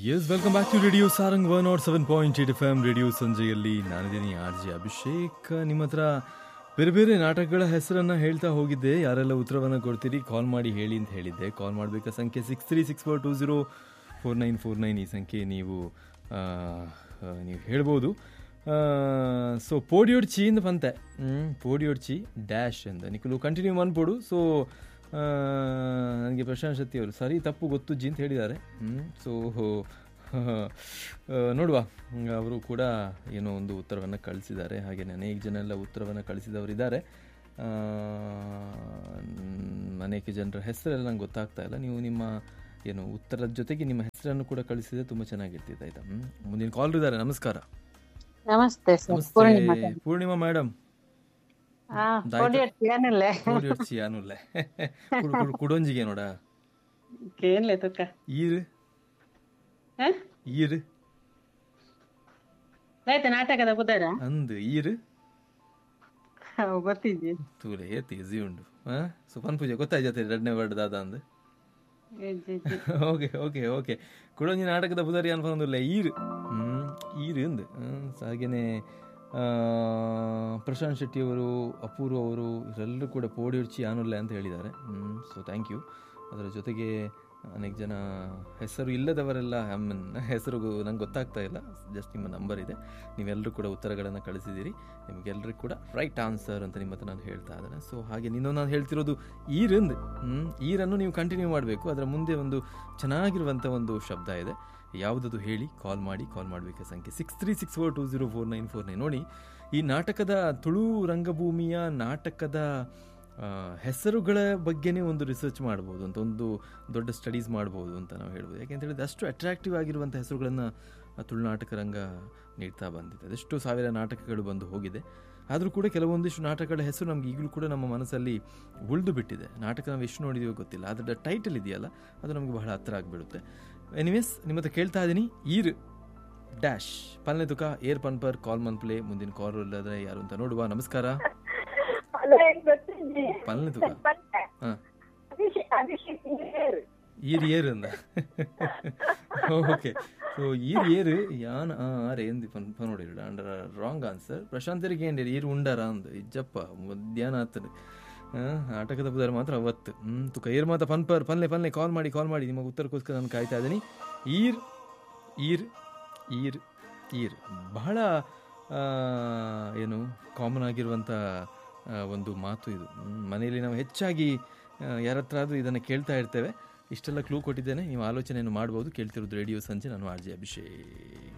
S welcome back to radio Sarang one nought seven point eight F M radio ಸಂಜೆಯಲ್ಲಿ ನಾನಿದ್ದೀನಿ R J Abhishek ನಿಮ್ಮ ಹತ್ರ ಬೇರೆ ಬೇರೆ ನಾಟಕಗಳ ಹೆಸರನ್ನು ಹೇಳ್ತಾ ಹೋಗಿದ್ದೆ ಯಾರೆಲ್ಲ ಉತ್ತರವನ್ನು ಕೊಡ್ತೀರಿ ಕಾಲ್ ಮಾಡಿ ಹೇಳಿ ಅಂತ ಹೇಳಿದ್ದೆ ಕಾಲ್ ಮಾಡಬೇಕಾ ಸಂಖ್ಯೆ six three six four two zero four nine four nine ಈ ಸಂಖ್ಯೆ ನೀವು ಆ, ಆ, ನೀವು ಹೇಳ್ಬೋದು ಸೊ ಪೋಡಿಯೋಡ್ಚಿ ಇಂದ ಬಂತೆ ಹ್ಞೂ ಪೋಡಿಯೋಡ್ಚಿ ಡ್ಯಾಶ್ ಅಂತ ನಿಖಲು ಕಂಟಿನ್ಯೂ ಮಾಡ್ಬೋಡು ಸೊ ನನಗೆ ಪ್ರಶಾಂತ್ ಶೆಟ್ಟಿ ಅವರು ಸರಿ ತಪ್ಪು ಗೊತ್ತು ಜಿ ಅಂತ ಹೇಳಿದ್ದಾರೆ ಸೊ ನೋಡುವ ಅವರು ಕೂಡ ಏನೋ ಒಂದು ಉತ್ತರವನ್ನು ಕಳಿಸಿದ್ದಾರೆ ಹಾಗೆ ಅನೇಕ ಜನ ಎಲ್ಲ ಉತ್ತರವನ್ನು ಕಳಿಸಿದವರಿದ್ದಾರೆ ಆ, ಮ್, ಅನೇಕ ಜನರ ಹೆಸರೆಲ್ಲ ನಂಗೆ ಗೊತ್ತಾಗ್ತಾ ಇಲ್ಲ ನೀವು ನಿಮ್ಮ ಏನು ಉತ್ತರದ ಜೊತೆಗೆ ನಿಮ್ಮ ಹೆಸರನ್ನು ಕೂಡ ಕಳಿಸಿದ್ರೆ ತುಂಬ ಚೆನ್ನಾಗಿರ್ತಿತ್ತು ಆಯ್ತಾ ಹ್ಮ್? ಮುಂದಿನ ಕಾಲ್ ಇದ್ದಾರೆ ನಮಸ್ಕಾರ ನಮಸ್ತೆ ಸರ್ ಪೂರ್ಣಿಮಾ ನಮಸ್ತೆ ಪೂರ್ಣಿಮಾ ಮೇಡಮ್ ಹಾ ಕೊಡಿಯಟ್ಟಿಯಾನಲ್ಲೇ ಓಡಿಯೊಡ್ಚಿ ಯಾನುಲ್ಲೆ ಕುಡು ಕುಡು ಕುಡೊಂಜಿಗೆ ನೋಡ ಕೇನ್ಲೆ ತುಕ್ಕ ಈರ್ ಹ? ಈರ್ ಆಯ್ತಾ ನಾಟಕದ ಬುಧರ ಅಂದ್ ಈರ್ ಗೊತ್ತಿದ್ದೆ ತೂಲೆ ಏತ್ ಈಸಿ ಉಂಡು ಹಾ ಸುಪನ್ ಪೂಜೆ ಗೊತ್ತಾಯ್ತು ಎರಡನೇ ವರ್ಡ್ ದಾದ ಅಂದ್ ಓಕೆ ಓಕೆ ಓಕೆ ಕುಡೊಂಜಿ ನಾಟಕದ ಬುಧಾರಿ ಅನ್ಕೊಂದಿಲ್ಲ ಈರ್ ಹ್ಮ್ ಈರ್ ಅಂದ್ ಹ್ಮ್, ಸೊ ಹಾಗೇನೆ ಆ, ಪ್ರಶಾಂತ್ ಶೆಟ್ಟಿ ಅವರು ಅಪೂರ್ವ ಅವರು ಇವರೆಲ್ಲರೂ ಕೂಡ ಪೋಡಿಯುಡ್ಚಿ ಆನುಲ್ಲೆ ಅಂತ ಹೇಳಿದ್ದಾರೆ ಹ್ಮ್ ಸೊ ಥ್ಯಾಂಕ್ ಯು ಅದರ ಜೊತೆಗೆ ಅನೇಕ ಜನ ಹೆಸರು ಇಲ್ಲದವರೆಲ್ಲ ಐ ಮೀನ್ ಹೆಸರು ನಂಗೆ ಗೊತ್ತಾಗ್ತಾ ಇಲ್ಲ ಜಸ್ಟ್ ನಿಮ್ಮ ನಂಬರ್ ಇದೆ ನೀವೆಲ್ಲರೂ ಕೂಡ ಉತ್ತರಗಳನ್ನು ಕಳಿಸಿದ್ದೀರಿ ನಿಮಗೆಲ್ಲರಿಗೂ ಕೂಡ ರೈಟ್ ಆನ್ಸರ್ ಅಂತ ನಿಮ್ಮ ಹತ್ರ ನಾನು ಹೇಳ್ತಾ ಇದ್ದೇನೆ ಸೊ ಹಾಗೆ ನೀನು ನಾನು ಹೇಳ್ತಿರೋದು ಈರಂದ್ ಹ್ಮ್ ಈರನ್ನು ನೀವು ಕಂಟಿನ್ಯೂ ಮಾಡಬೇಕು ಅದರ ಮುಂದೆ ಒಂದು ಚೆನ್ನಾಗಿರುವಂಥ ಒಂದು ಶಬ್ದ ಇದೆ ಯಾವುದದು ಹೇಳಿ ಕಾಲ್ ಮಾಡಿ ಕಾಲ್ ಮಾಡಬೇಕು ಸಂಖ್ಯೆ six three six four two zero four nine four nine ನೋಡಿ ಈ ನಾಟಕದ ತುಳು ರಂಗಭೂಮಿಯ ನಾಟಕದ ಆ, ಹೆಸರುಗಳ ಬಗ್ಗೆನೇ ಒಂದು ರಿಸರ್ಚ್ ಮಾಡ್ಬೋದು ಅಂತ ಒಂದು ದೊಡ್ಡ ಸ್ಟಡೀಸ್ ಮಾಡ್ಬೋದು ಅಂತ ನಾವು ಹೇಳ್ಬೋದು ಯಾಕೆಂತ ಹೇಳಿದ್ರೆ ಅಷ್ಟು ಅಟ್ರಾಕ್ಟಿವ್ ಆಗಿರುವಂಥ ಹೆಸರುಗಳನ್ನು ತುಳುನಾಟಕ ರಂಗ ನೀಡ್ತಾ ಬಂದಿದೆ ಅದೆಷ್ಟು ಸಾವಿರ ನಾಟಕಗಳು ಬಂದು ಹೋಗಿದೆ ಆದರೂ ಕೂಡ ಕೆಲವೊಂದಿಷ್ಟು ನಾಟಕಗಳ ಹೆಸರು ನಮ್ಗೆ ಈಗಲೂ ಕೂಡ ನಮ್ಮ ಮನಸ್ಸಲ್ಲಿ ಉಳಿದು ಬಿಟ್ಟಿದೆ ನಾಟಕ ನಾವು ಎಷ್ಟು ನೋಡಿದೀವೋ ಗೊತ್ತಿಲ್ಲ ಅದರ ಟೈಟಲ್ ಇದೆಯಲ್ಲ ಅದು ನಮಗೆ ಬಹಳ ಹತ್ರ ಆಗಿಬಿಡುತ್ತೆ ಎನಿವೇಸ್ ನಿಮ್ಮ ಹತ್ರ ಕೇಳ್ತಾ ಇದ್ದೀನಿ ಈರ್ ಡ್ಯಾಶ್ ಪಲ್ನೆ ತುಕ ಏರ್ ಪನ್ಪರ್ ಕಾಲ್ ಮನ್ ಪ್ಲೇ ಮುಂದಿನ ಕಾಲ್ ಇಲ್ಲದ್ರೆ ಯಾರು ಅಂತ ನೋಡುವ ನಮಸ್ಕಾರ ಪಲ್ನೆ ತುಕ ಹಾಂ ಈರ್ ಏರ್ ಅಂದ ಓಕೆ ಸೊ ಈರ್ ಏರು ಯಾನ್ ಆರೆ ಎಂದಿ ಪನ್ ಪನೋಡಿರು ಅಂಡರ್ ರಾಂಗ್ ಆನ್ಸರ್ ಪ್ರಶಾಂತರಿಗೆ ಏನ್ರಿ ಈರ್ ಉಂಡಾರ ಅಂದ್ ಇಜ್ಜಪ್ಪ ಮಧ್ಯಾಹ್ನ ಆತನ ನಾಟಕದ ಬುಧವಾರ ಮಾತ್ರ ಅವತ್ತು ಹ್ಮ್ ತುಕ ಏರ್ ಮಾತ ಪನ್ಪರ್ ಪನ್ಲೆ ಪನ್ಲೆ ಕಾಲ್ ಮಾಡಿ ಕಾಲ್ ಮಾಡಿ ನಿಮ್ಮ ಉತ್ತರಕ್ಕೋಸ್ಕರ ನಾನು ಕಾಯ್ತಾ ಇದ್ದೀನಿ ಈರ್ ಈರ್ ಈರ್ ಈರ್ ಬಹಳ ಆ, ಏನು ಕಾಮನ್ ಆಗಿರುವಂಥ ಆ, ಒಂದು ಮಾತು ಇದು ಹ್ಮ್, ಮನೆಯಲ್ಲಿ ನಾವು ಹೆಚ್ಚಾಗಿ ಯಾರ ಹತ್ರ ಆದರೂ ಇದನ್ನು ಕೇಳ್ತಾ ಇರ್ತೇವೆ ಇಷ್ಟೆಲ್ಲ ಕ್ಲೂ ಕೊಟ್ಟಿದ್ದೇನೆ ನೀವು ಆಲೋಚನೆಯನ್ನು ಮಾಡ್ಬೋದು ಕೇಳ್ತಿರೋದು ರೇಡಿಯೋ ಸಂಜೆ ನಾನು ಆರ್ ಜೆ ಅಭಿಷೇಕ್